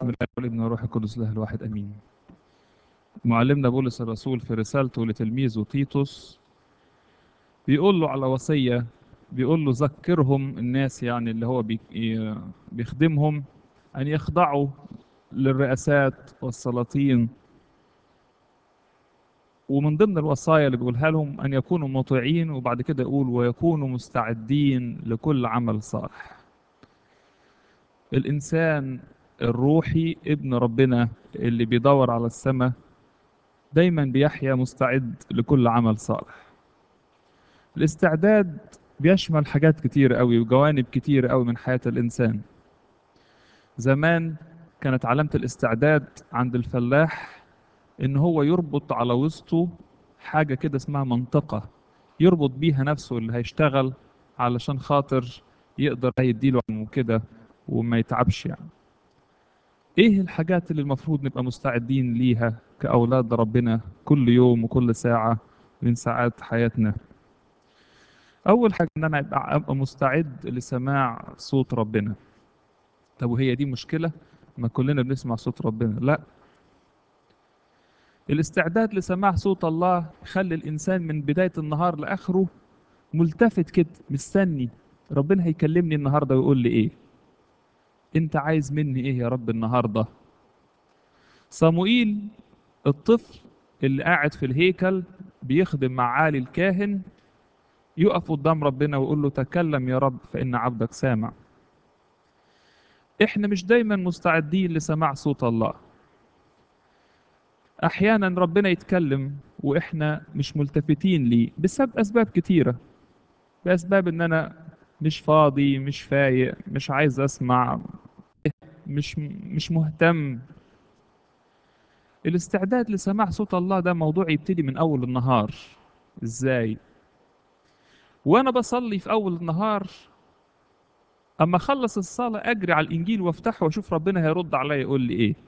بسم الله والابن والروح القدس له الواحد امين معلمنا بولس الرسول في رسالته لتلميذه تيتوس بيقول له على وصية بيقول له ذكرهم الناس يعني اللي هو بي- ي- بيخدمهم أن يخضعوا للرئاسات والسلاطين ومن ضمن الوصايا اللي بيقولها لهم أن يكونوا مطيعين وبعد كده يقول ويكونوا مستعدين لكل عمل صالح الإنسان الروحي ابن ربنا اللي بيدور على السماء دايما بيحيا مستعد لكل عمل صالح الاستعداد بيشمل حاجات كتير قوي وجوانب كتير قوي من حياة الإنسان زمان كانت علامة الاستعداد عند الفلاح إن هو يربط على وسطه حاجة كده اسمها منطقة يربط بيها نفسه اللي هيشتغل علشان خاطر يقدر يديله كده وما يتعبش يعني ايه الحاجات اللي المفروض نبقى مستعدين ليها كأولاد ربنا كل يوم وكل ساعة من ساعات حياتنا أول حاجة إن أنا أبقى أبقى مستعد لسماع صوت ربنا طب وهي دي مشكلة ما كلنا بنسمع صوت ربنا لا الاستعداد لسماع صوت الله يخلي الإنسان من بداية النهار لآخره ملتفت كده مستني ربنا هيكلمني النهاردة ويقول لي إيه أنت عايز مني إيه يا رب النهاردة صموئيل الطفل اللي قاعد في الهيكل بيخدم مع عالي الكاهن يقف قدام ربنا ويقول له تكلم يا رب فإن عبدك سامع احنا مش دايما مستعدين لسماع صوت الله احيانا ربنا يتكلم واحنا مش ملتفتين ليه بسبب اسباب كتيره باسباب ان انا مش فاضي مش فايق مش عايز اسمع مش مش مهتم الاستعداد لسماع صوت الله ده موضوع يبتدي من اول النهار ازاي وانا بصلي في اول النهار اما اخلص الصلاه اجري على الانجيل وافتحه واشوف ربنا هيرد عليا يقول لي ايه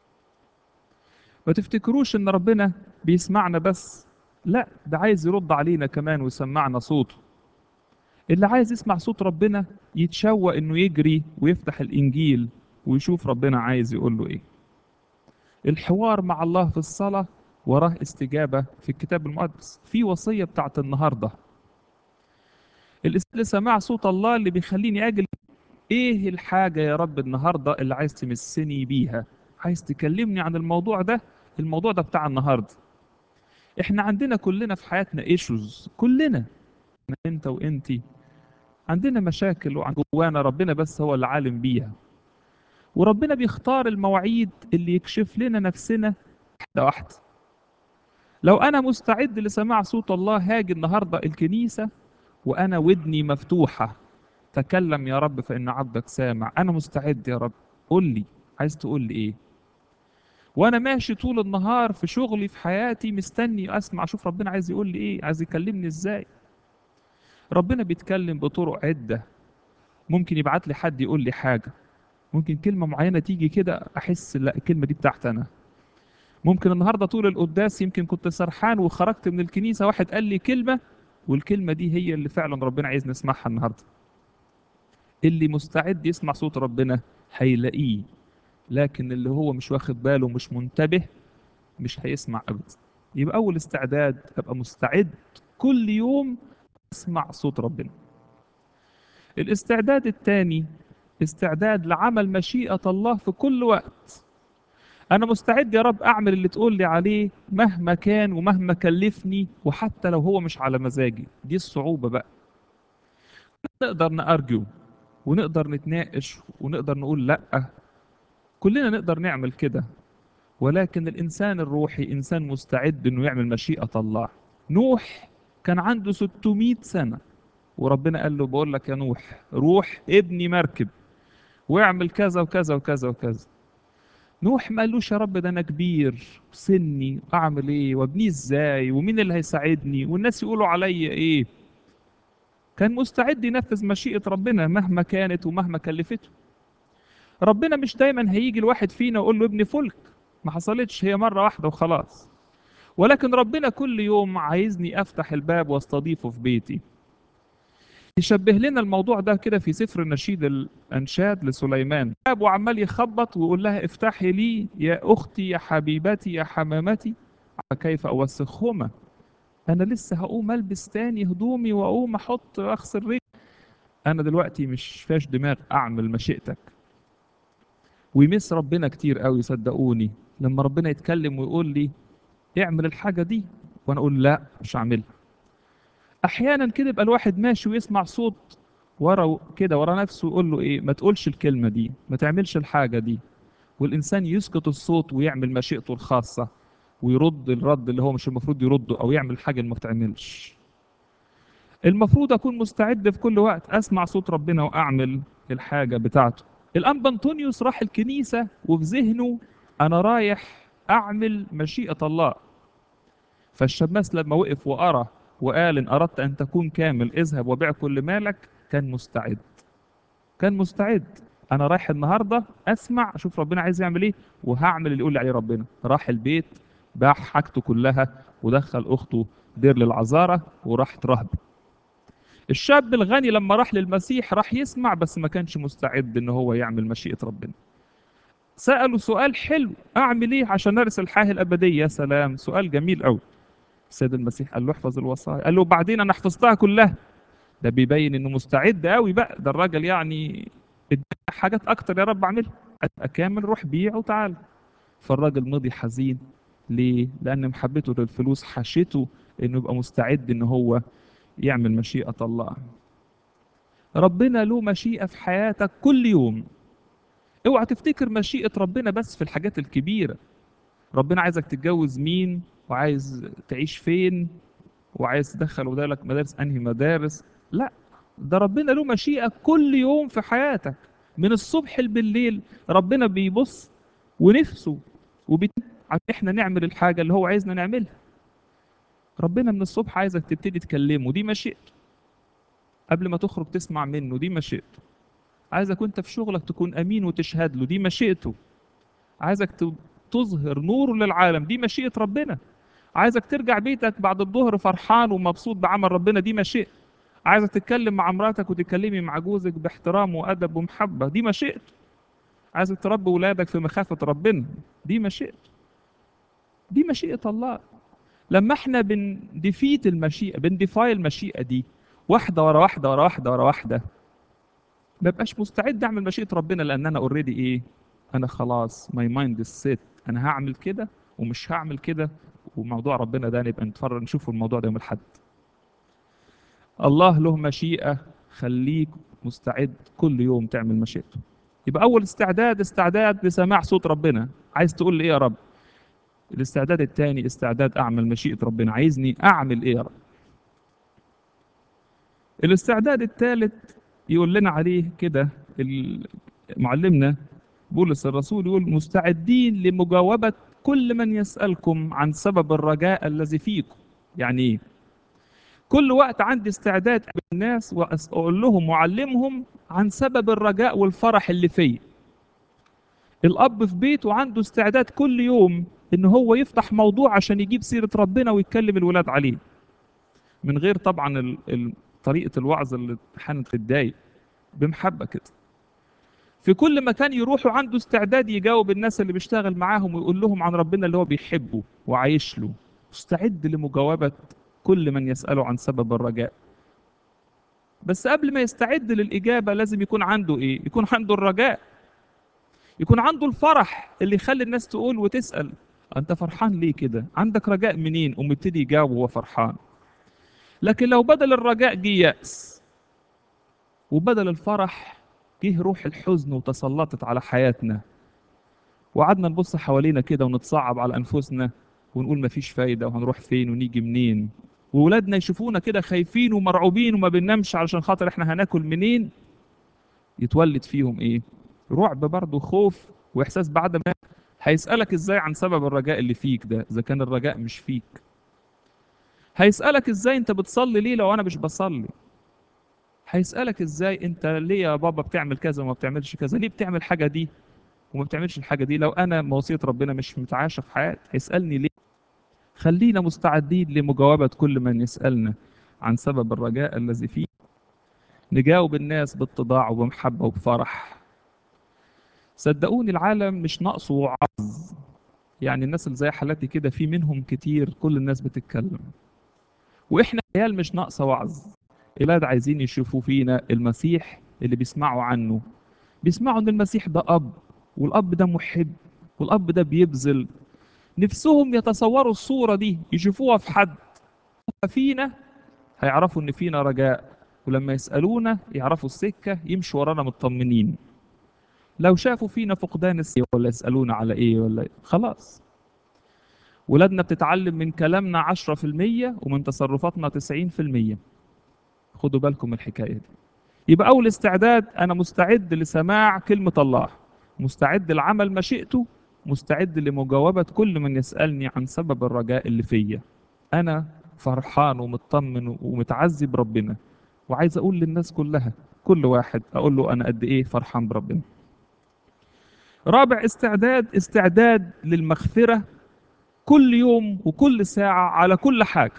ما تفتكروش ان ربنا بيسمعنا بس لا ده عايز يرد علينا كمان ويسمعنا صوته اللي عايز يسمع صوت ربنا يتشوق انه يجري ويفتح الانجيل ويشوف ربنا عايز يقول له ايه الحوار مع الله في الصلاة وراه استجابة في الكتاب المقدس في وصية بتاعت النهاردة الاستجابة سماع صوت الله اللي بيخليني اجل ايه الحاجة يا رب النهاردة اللي عايز تمسني بيها عايز تكلمني عن الموضوع ده الموضوع ده بتاع النهاردة احنا عندنا كلنا في حياتنا ايشوز كلنا انت وانتي عندنا مشاكل وعن جوانا ربنا بس هو اللي عالم بيها وربنا بيختار المواعيد اللي يكشف لنا نفسنا واحدة واحدة لو أنا مستعد لسماع صوت الله هاجي النهاردة الكنيسة وأنا ودني مفتوحة تكلم يا رب فإن عبدك سامع أنا مستعد يا رب قول لي عايز تقول لي إيه وأنا ماشي طول النهار في شغلي في حياتي مستني أسمع أشوف ربنا عايز يقول لي إيه عايز يكلمني إزاي ربنا بيتكلم بطرق عدة ممكن يبعت لي حد يقول لي حاجة ممكن كلمة معينة تيجي كده أحس لا الكلمة دي بتاعت أنا ممكن النهاردة طول القداس يمكن كنت سرحان وخرجت من الكنيسة واحد قال لي كلمة والكلمة دي هي اللي فعلا ربنا عايز نسمعها النهاردة اللي مستعد يسمع صوت ربنا هيلاقيه لكن اللي هو مش واخد باله مش منتبه مش هيسمع أبدا يبقى أول استعداد أبقى مستعد كل يوم أسمع صوت ربنا الاستعداد الثاني استعداد لعمل مشيئة الله في كل وقت أنا مستعد يا رب أعمل اللي تقول لي عليه مهما كان ومهما كلفني وحتى لو هو مش على مزاجي دي الصعوبة بقى نقدر نأرجو ونقدر نتناقش ونقدر نقول لأ كلنا نقدر نعمل كده ولكن الإنسان الروحي إنسان مستعد إنه يعمل مشيئة الله نوح كان عنده 600 سنة وربنا قال له بقول لك يا نوح روح ابني مركب واعمل كذا وكذا وكذا وكذا نوح ما قالوش يا رب ده انا كبير سني اعمل ايه وابنيه ازاي ومين اللي هيساعدني والناس يقولوا عليا ايه كان مستعد ينفذ مشيئة ربنا مهما كانت ومهما كلفته ربنا مش دايما هيجي الواحد فينا ويقول له ابني فلك ما حصلتش هي مرة واحدة وخلاص ولكن ربنا كل يوم عايزني افتح الباب واستضيفه في بيتي يشبه لنا الموضوع ده كده في سفر النشيد الأنشاد لسليمان أبو عمال يخبط ويقول لها افتحي لي يا أختي يا حبيبتي يا حمامتي كيف أوسخهما أنا لسه هقوم ألبس تاني هدومي وأقوم أحط أغسل رجلي أنا دلوقتي مش فاش دماغ أعمل مشيئتك ويمس ربنا كتير قوي صدقوني لما ربنا يتكلم ويقول لي اعمل الحاجة دي وأنا أقول لا مش هعملها احيانا كده يبقى الواحد ماشي ويسمع صوت ورا كده ورا نفسه يقول له ايه ما تقولش الكلمه دي ما تعملش الحاجه دي والانسان يسكت الصوت ويعمل مشيئته الخاصه ويرد الرد اللي هو مش المفروض يرده او يعمل حاجه اللي ما تعملش المفروض اكون مستعد في كل وقت اسمع صوت ربنا واعمل الحاجه بتاعته الانبا انطونيوس راح الكنيسه وفي ذهنه انا رايح اعمل مشيئه الله فالشماس لما وقف وقرا وقال إن أردت أن تكون كامل اذهب وبيع كل مالك كان مستعد كان مستعد أنا رايح النهاردة أسمع أشوف ربنا عايز يعمل إيه وهعمل اللي يقول لي عليه ربنا راح البيت باع حاجته كلها ودخل أخته دير للعذارة وراح ترهب الشاب الغني لما راح للمسيح راح يسمع بس ما كانش مستعد إن هو يعمل مشيئة ربنا سأله سؤال حلو أعمل إيه عشان أرث الحياة الأبدية يا سلام سؤال جميل أوي السيد المسيح قال له احفظ الوصايا قال له بعدين انا حفظتها كلها ده بيبين انه مستعد قوي بقى ده الراجل يعني حاجات اكتر يا رب اعملها اكامل روح بيع وتعال فالراجل مضي حزين ليه لان محبته للفلوس حشته انه يبقى مستعد ان هو يعمل مشيئة الله ربنا له مشيئة في حياتك كل يوم اوعى تفتكر مشيئة ربنا بس في الحاجات الكبيرة ربنا عايزك تتجوز مين وعايز تعيش فين وعايز تدخل ولادك مدارس انهي مدارس لا ده ربنا له مشيئة كل يوم في حياتك من الصبح بالليل ربنا بيبص ونفسه وبيت احنا نعمل الحاجة اللي هو عايزنا نعملها ربنا من الصبح عايزك تبتدي تكلمه دي مشيئته قبل ما تخرج تسمع منه دي مشيئته عايزك وانت في شغلك تكون امين وتشهد له دي مشيئته عايزك تظهر نوره للعالم دي مشيئة ربنا عايزك ترجع بيتك بعد الظهر فرحان ومبسوط بعمل ربنا دي مشيئة عايزك تتكلم مع مراتك وتتكلمي مع جوزك باحترام وأدب ومحبة دي مشيئته عايزك تربي ولادك في مخافة ربنا دي مشيئته دي مشيئة الله لما احنا بنديفيت المشيئة بنديفاي المشيئة دي واحدة ورا واحدة ورا واحدة ورا واحدة ما بقاش مستعد اعمل مشيئة ربنا لان انا اوريدي ايه انا خلاص ماي مايند سيت انا هعمل كده ومش هعمل كده وموضوع ربنا ده نبقى نتفرج نشوف الموضوع ده يوم الاحد الله له مشيئة خليك مستعد كل يوم تعمل مشيئته يبقى أول استعداد استعداد لسماع صوت ربنا عايز تقول لي إيه يا رب الاستعداد الثاني استعداد أعمل مشيئة ربنا عايزني أعمل إيه يا رب الاستعداد الثالث يقول لنا عليه كده معلمنا بولس الرسول يقول مستعدين لمجاوبة كل من يسألكم عن سبب الرجاء الذي فيكم يعني ايه كل وقت عندي استعداد الناس واقول لهم واعلمهم عن سبب الرجاء والفرح اللي فيا الاب في بيته عنده استعداد كل يوم ان هو يفتح موضوع عشان يجيب سيرة ربنا ويتكلم الولاد عليه من غير طبعا طريقة الوعظ اللي احيانا تتضايق بمحبة كده في كل مكان يروحوا عنده استعداد يجاوب الناس اللي بيشتغل معاهم ويقول لهم عن ربنا اللي هو بيحبه وعايش له مستعد لمجاوبة كل من يسأله عن سبب الرجاء بس قبل ما يستعد للإجابة لازم يكون عنده إيه؟ يكون عنده الرجاء يكون عنده الفرح اللي يخلي الناس تقول وتسأل أنت فرحان ليه كده؟ عندك رجاء منين؟ ومبتدي يجاوب وهو فرحان لكن لو بدل الرجاء جه يأس وبدل الفرح جه روح الحزن وتسلطت على حياتنا وقعدنا نبص حوالينا كده ونتصعب على انفسنا ونقول مفيش فايده وهنروح فين ونيجي منين وولادنا يشوفونا كده خايفين ومرعوبين وما بننامش علشان خاطر احنا هناكل منين يتولد فيهم ايه رعب برضه خوف واحساس بعد ما هيسالك ازاي عن سبب الرجاء اللي فيك ده اذا كان الرجاء مش فيك هيسالك ازاي انت بتصلي ليه لو انا مش بصلي هيسألك ازاي انت ليه يا بابا بتعمل كذا وما بتعملش كذا ليه بتعمل الحاجة دي وما بتعملش الحاجة دي لو انا موصية ربنا مش متعاشة في حياتي هيسألني ليه خلينا مستعدين لمجاوبة كل من يسألنا عن سبب الرجاء الذي فيه نجاوب الناس باتضاع وبمحبة وبفرح صدقوني العالم مش ناقصه وعظ يعني الناس اللي زي حالاتي كده في منهم كتير كل الناس بتتكلم واحنا عيال مش ناقصه وعظ الولاد عايزين يشوفوا فينا المسيح اللي بيسمعوا عنه بيسمعوا ان المسيح ده اب والاب ده محب والاب ده بيبذل نفسهم يتصوروا الصوره دي يشوفوها في حد فينا هيعرفوا ان فينا رجاء ولما يسالونا يعرفوا السكه يمشوا ورانا مطمنين لو شافوا فينا فقدان السير ولا يسالونا على ايه ولا إيه. خلاص ولادنا بتتعلم من كلامنا 10% ومن تصرفاتنا 90% خدوا بالكم من الحكايه دي يبقى اول استعداد انا مستعد لسماع كلمه الله مستعد لعمل مشيئته مستعد لمجاوبه كل من يسالني عن سبب الرجاء اللي فيا انا فرحان ومطمن ومتعزي بربنا وعايز اقول للناس كلها كل واحد اقول له انا قد ايه فرحان بربنا رابع استعداد استعداد للمغفره كل يوم وكل ساعه على كل حاجه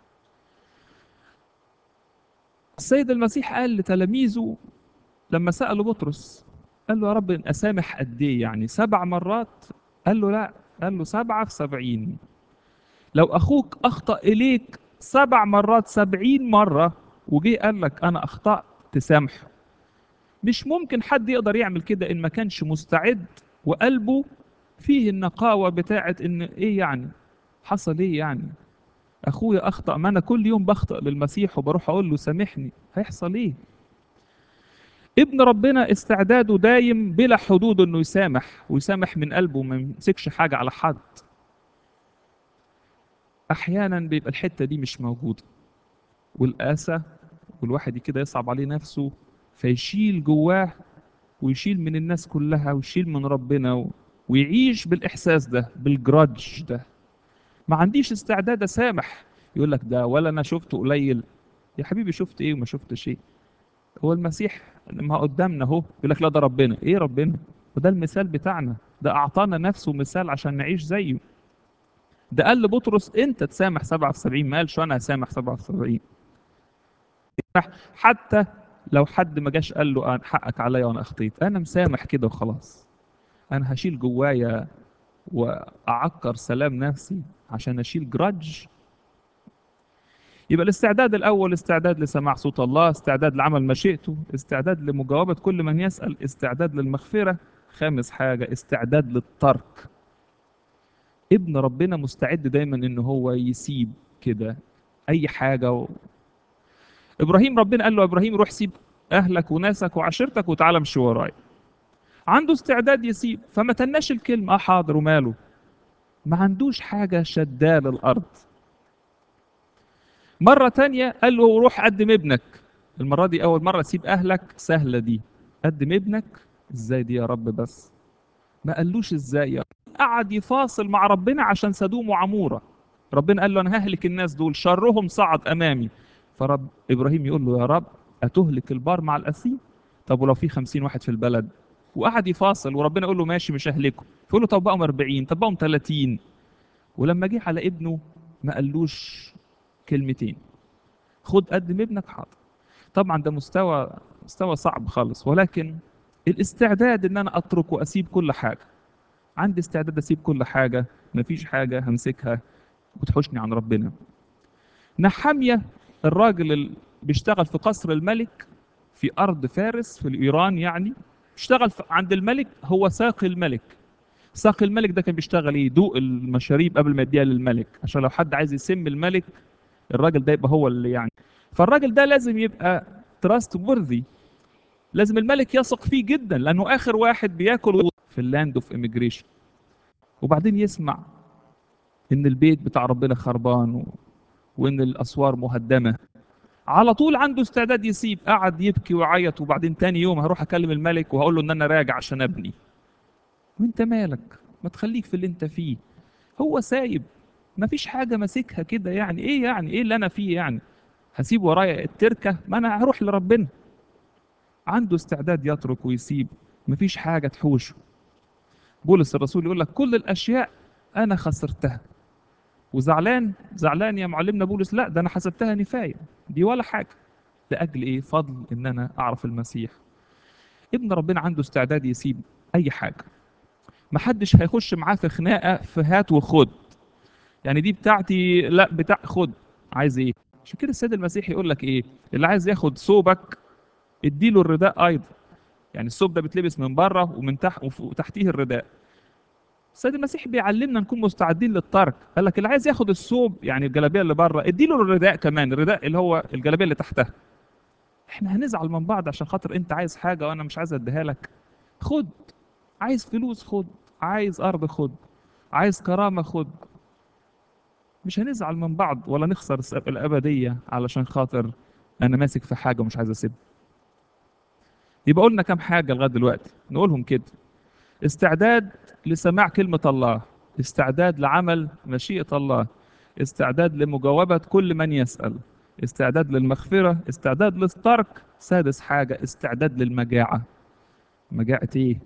السيد المسيح قال لتلاميذه لما سألوا بطرس قال له يا رب أسامح قد إيه يعني سبع مرات قال له لا قال له سبعة في سبعين لو أخوك أخطأ إليك سبع مرات سبعين مرة وجي قال لك أنا أخطأت تسامحه مش ممكن حد يقدر يعمل كده إن ما كانش مستعد وقلبه فيه النقاوة بتاعت إن إيه يعني حصل إيه يعني اخويا اخطا ما انا كل يوم بخطئ للمسيح وبروح اقول له سامحني هيحصل ايه ابن ربنا استعداده دايم بلا حدود انه يسامح ويسامح من قلبه وما يمسكش حاجه على حد احيانا بيبقى الحته دي مش موجوده والاسى والواحد كده يصعب عليه نفسه فيشيل جواه ويشيل من الناس كلها ويشيل من ربنا و... ويعيش بالاحساس ده بالجرادج ده ما عنديش استعداد اسامح يقول لك ده ولا انا شفته قليل يا حبيبي شفت ايه وما شفتش ايه هو المسيح ما قدامنا اهو يقول لك لا ده ربنا ايه ربنا وده المثال بتاعنا ده اعطانا نفسه مثال عشان نعيش زيه ده قال لبطرس انت تسامح 77 ما قالش انا هسامح 77 حتى لو حد ما جاش قال له حقك عليا وانا اخطيت انا مسامح كده وخلاص انا هشيل جوايا واعكر سلام نفسي عشان اشيل جراج يبقى الاستعداد الاول استعداد لسماع صوت الله استعداد لعمل مشيئته استعداد لمجاوبه كل من يسال استعداد للمغفره خامس حاجه استعداد للترك ابن ربنا مستعد دايما ان هو يسيب كده اي حاجه و... ابراهيم ربنا قال له ابراهيم روح سيب اهلك وناسك وعشيرتك وتعالى امشي ورايا عنده استعداد يسيب فما تناش الكلمه اه حاضر وماله ما عندوش حاجة شداه للأرض مرة تانية قال له روح قدم ابنك المرة دي أول مرة سيب أهلك سهلة دي قدم ابنك إزاي دي يا رب بس ما قالوش إزاي يا رب قعد يفاصل مع ربنا عشان سدوم وعمورة ربنا قال له أنا ههلك الناس دول شرهم صعد أمامي فرب إبراهيم يقول له يا رب أتهلك البار مع الأسيم طب ولو في خمسين واحد في البلد وقعد يفاصل وربنا يقول له ماشي مش ههلكه فيقول له طب بقوا 40 طب بقوا 30 ولما جه على ابنه ما قالوش كلمتين خد قدم ابنك حاضر طبعا ده مستوى مستوى صعب خالص ولكن الاستعداد ان انا اترك واسيب كل حاجه عندي استعداد اسيب كل حاجه مفيش حاجه همسكها وتحوشني عن ربنا نحاميه الراجل اللي بيشتغل في قصر الملك في ارض فارس في ايران يعني اشتغل عند الملك هو ساقي الملك ساقي الملك ده كان بيشتغل ايه يدوق المشاريب قبل ما يديها للملك عشان لو حد عايز يسم الملك الراجل ده يبقى هو اللي يعني فالراجل ده لازم يبقى تراست وورثي لازم الملك يثق فيه جدا لانه اخر واحد بياكل في اللاند اوف اميجريشن وبعدين يسمع ان البيت بتاع ربنا خربان و... وان الاسوار مهدمه على طول عنده استعداد يسيب قعد يبكي ويعيط وبعدين تاني يوم هروح اكلم الملك وهقول له ان انا راجع عشان ابني وانت مالك ما تخليك في اللي انت فيه هو سايب ما فيش حاجه ماسكها كده يعني ايه يعني ايه اللي انا فيه يعني هسيب ورايا التركه ما انا هروح لربنا عنده استعداد يترك ويسيب ما فيش حاجه تحوشه بولس الرسول يقول لك كل الاشياء انا خسرتها وزعلان زعلان يا معلمنا بولس لا ده انا حسبتها نفايه دي ولا حاجه لاجل ايه فضل ان انا اعرف المسيح ابن ربنا عنده استعداد يسيب اي حاجه محدش هيخش معاه في خناقه في هات وخد يعني دي بتاعتي لا بتاع خد عايز ايه عشان كده السيد المسيح يقول لك ايه اللي عايز ياخد ثوبك اديله الرداء ايضا يعني الثوب ده بيتلبس من بره ومن تحت وتحتيه الرداء السيد المسيح بيعلمنا نكون مستعدين للترك قال لك اللي عايز ياخد الثوب يعني الجلابيه اللي بره اديله الرداء كمان الرداء اللي هو الجلابيه اللي تحتها احنا هنزعل من بعض عشان خاطر انت عايز حاجه وانا مش عايز اديها لك خد عايز فلوس خد عايز ارض خد عايز كرامه خد مش هنزعل من بعض ولا نخسر الابديه علشان خاطر انا ماسك في حاجه ومش عايز اسيبها يبقى قلنا كام حاجه لغايه دلوقتي نقولهم كده استعداد لسماع كلمه الله استعداد لعمل مشيئه الله استعداد لمجاوبه كل من يسال استعداد للمغفره استعداد للترك سادس حاجه استعداد للمجاعه مجاعه ايه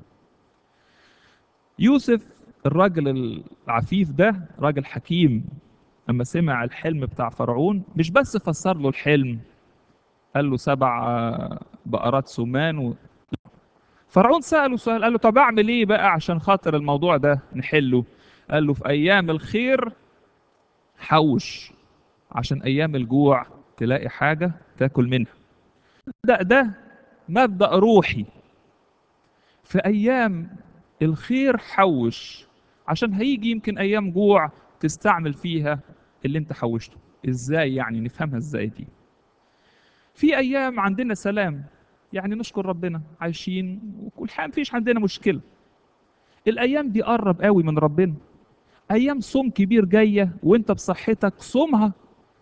يوسف الراجل العفيف ده راجل حكيم لما سمع الحلم بتاع فرعون مش بس فسر له الحلم قال له سبع بقرات سمان و... فرعون سأله سؤال قال له طب اعمل ايه بقى عشان خاطر الموضوع ده نحله قال له في ايام الخير حوش عشان ايام الجوع تلاقي حاجة تاكل منها ده ده مبدأ روحي في ايام الخير حوش عشان هيجي يمكن ايام جوع تستعمل فيها اللي انت حوشته ازاي يعني نفهمها ازاي دي في ايام عندنا سلام يعني نشكر ربنا عايشين وكل حاجه مفيش عندنا مشكله الايام دي قرب قوي من ربنا ايام صوم كبير جايه وانت بصحتك صومها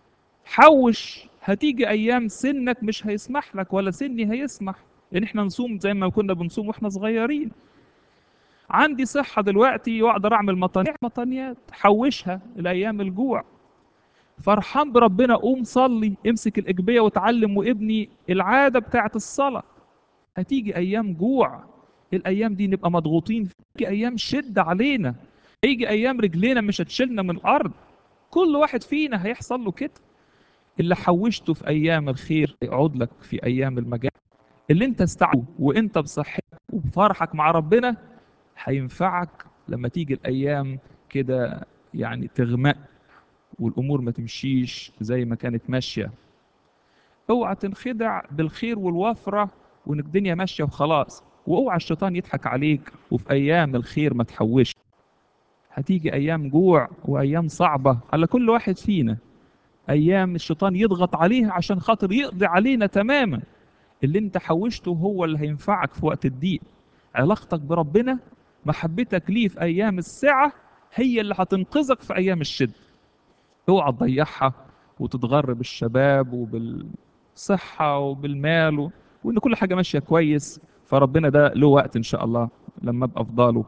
حوش هتيجي ايام سنك مش هيسمح لك ولا سني هيسمح ان احنا نصوم زي ما كنا بنصوم واحنا صغيرين عندي صحة دلوقتي واقدر اعمل مطانيات مطانيات حوشها لايام الجوع فرحان بربنا قوم صلي امسك الاجبية وتعلم وابني العادة بتاعت الصلاة هتيجي ايام جوع الايام دي نبقى مضغوطين في ايام شدة علينا هيجي ايام رجلينا مش هتشيلنا من الارض كل واحد فينا هيحصل له كده اللي حوشته في ايام الخير يقعد لك في ايام المجاعة اللي انت استعمله وانت بصحتك وبفرحك مع ربنا هينفعك لما تيجي الايام كده يعني تغمق والامور ما تمشيش زي ما كانت ماشيه اوعى تنخدع بالخير والوفره وان الدنيا ماشيه وخلاص واوعى الشيطان يضحك عليك وفي ايام الخير ما تحوش هتيجي ايام جوع وايام صعبه على كل واحد فينا ايام الشيطان يضغط عليها عشان خاطر يقضي علينا تماما اللي انت حوشته هو اللي هينفعك في وقت الضيق علاقتك بربنا محبتك ليه في ايام السعه هي اللي هتنقذك في ايام الشده اوعى تضيعها وتتغر بالشباب وبالصحه وبالمال و... وان كل حاجه ماشيه كويس فربنا ده له وقت ان شاء الله لما ابقى افضاله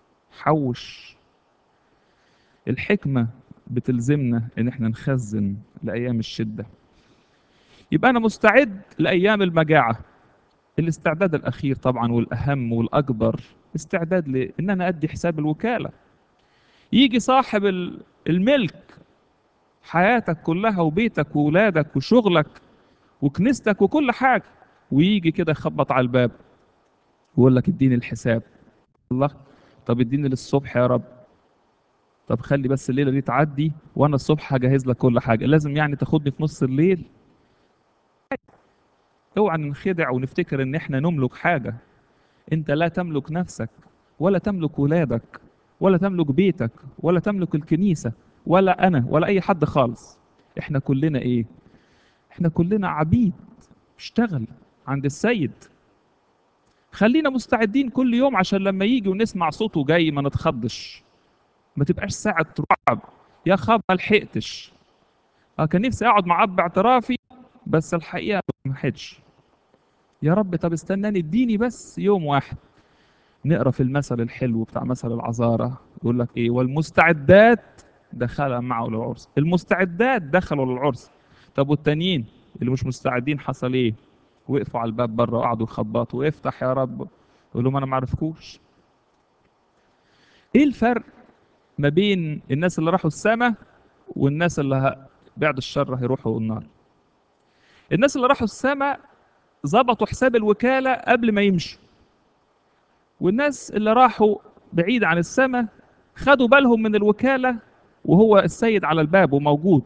حوش الحكمه بتلزمنا ان احنا نخزن لايام الشده يبقى انا مستعد لايام المجاعه الاستعداد الاخير طبعا والاهم والاكبر استعداد لان انا ادي حساب الوكاله يجي صاحب الملك حياتك كلها وبيتك وولادك وشغلك وكنيستك وكل حاجه ويجي كده يخبط على الباب ويقول لك اديني الحساب الله طب اديني للصبح يا رب طب خلي بس الليله دي تعدي وانا الصبح هجهز لك كل حاجه لازم يعني تاخدني في نص الليل اوعى ننخدع ونفتكر ان احنا نملك حاجه انت لا تملك نفسك ولا تملك ولادك ولا تملك بيتك ولا تملك الكنيسه ولا انا ولا اي حد خالص احنا كلنا ايه احنا كلنا عبيد اشتغل عند السيد خلينا مستعدين كل يوم عشان لما يجي ونسمع صوته جاي ما نتخضش ما تبقاش ساعة رعب يا خاب ما لحقتش اه كان نفسي اقعد مع اب اعترافي بس الحقيقة ما لحقتش يا رب طب استناني اديني بس يوم واحد نقرا في المثل الحلو بتاع مثل العذارى يقول لك ايه والمستعدات دخل معه للعرس المستعدات دخلوا للعرس طب والتانيين اللي مش مستعدين حصل ايه وقفوا على الباب بره وقعدوا يخبطوا وافتح يا رب يقول لهم انا ما اعرفكوش ايه الفرق ما بين الناس اللي راحوا السماء والناس اللي ه... بعد الشر هيروحوا النار الناس اللي راحوا السماء ظبطوا حساب الوكالة قبل ما يمشوا والناس اللي راحوا بعيد عن السماء خدوا بالهم من الوكالة وهو السيد على الباب وموجود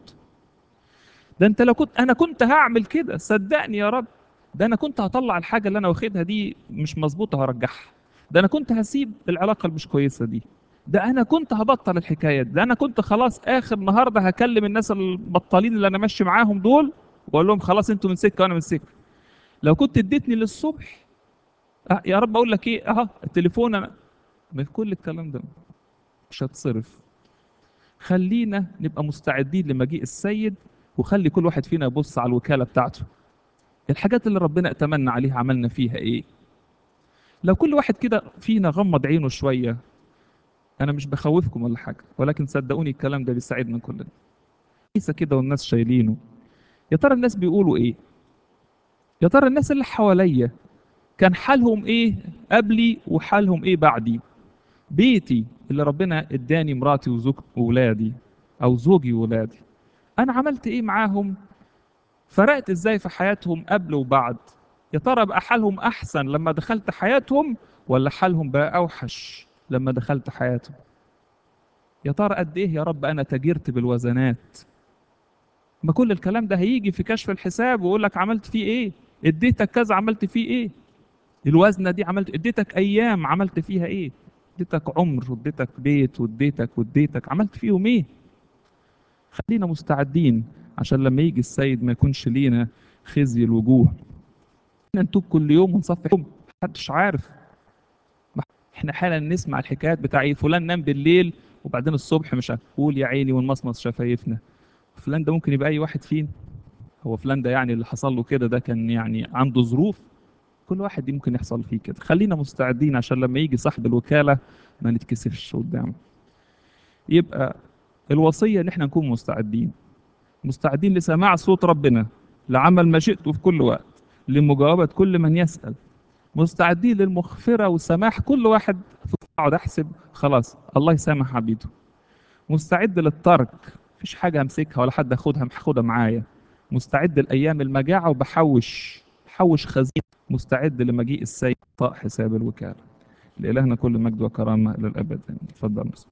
ده انت لو كنت انا كنت هعمل كده صدقني يا رب ده انا كنت هطلع الحاجة اللي انا واخدها دي مش مظبوطة هرجعها ده انا كنت هسيب العلاقة اللي مش كويسة دي ده انا كنت هبطل الحكاية دي. ده انا كنت خلاص اخر النهارده هكلم الناس البطالين اللي انا ماشي معاهم دول واقول لهم خلاص انتوا من سكة وانا من سكة لو كنت اديتني للصبح أه يا رب اقول لك ايه اه التليفون انا من كل الكلام ده مش هتصرف خلينا نبقى مستعدين لمجيء السيد وخلي كل واحد فينا يبص على الوكالة بتاعته الحاجات اللي ربنا اتمنى عليها عملنا فيها ايه لو كل واحد كده فينا غمض عينه شوية انا مش بخوفكم ولا حاجة ولكن صدقوني الكلام ده بيساعدنا كلنا كيسة كده والناس شايلينه يا ترى الناس بيقولوا ايه يا ترى الناس اللي حواليا كان حالهم ايه قبلي وحالهم ايه بعدي بيتي اللي ربنا اداني مراتي وزوج وولادي او زوجي وولادي انا عملت ايه معاهم فرقت ازاي في حياتهم قبل وبعد يا ترى بقى حالهم احسن لما دخلت حياتهم ولا حالهم بقى اوحش لما دخلت حياتهم يا ترى قد ايه يا رب انا تاجرت بالوزنات ما كل الكلام ده هيجي في كشف الحساب ويقول لك عملت فيه ايه اديتك كذا عملت فيه ايه الوزنه دي عملت اديتك ايام عملت فيها ايه اديتك عمر واديتك بيت واديتك واديتك عملت فيهم ايه خلينا مستعدين عشان لما يجي السيد ما يكونش لينا خزي الوجوه احنا نتوب كل يوم ونصفي يوم محدش عارف احنا حالا نسمع الحكايات بتاع ايه فلان نام بالليل وبعدين الصبح مش هقول يا عيني ونمصمص شفايفنا فلان ده ممكن يبقى اي واحد فينا هو فلان ده يعني اللي حصل له كده ده كان يعني عنده ظروف كل واحد دي ممكن يحصل فيه كده خلينا مستعدين عشان لما يجي صاحب الوكالة ما نتكسفش قدامه يبقى الوصية ان احنا نكون مستعدين مستعدين لسماع صوت ربنا لعمل ما شئته في كل وقت لمجاوبة كل من يسأل مستعدين للمغفرة والسماح كل واحد اقعد احسب خلاص الله يسامح عبيده مستعد للترك مفيش حاجة امسكها ولا حد اخدها هاخدها معايا مستعد لايام المجاعة وبحوش حوش خزين مستعد لمجيء السيد طاء حساب الوكالة لإلهنا كل مجد وكرامة إلى الأبد اتفضل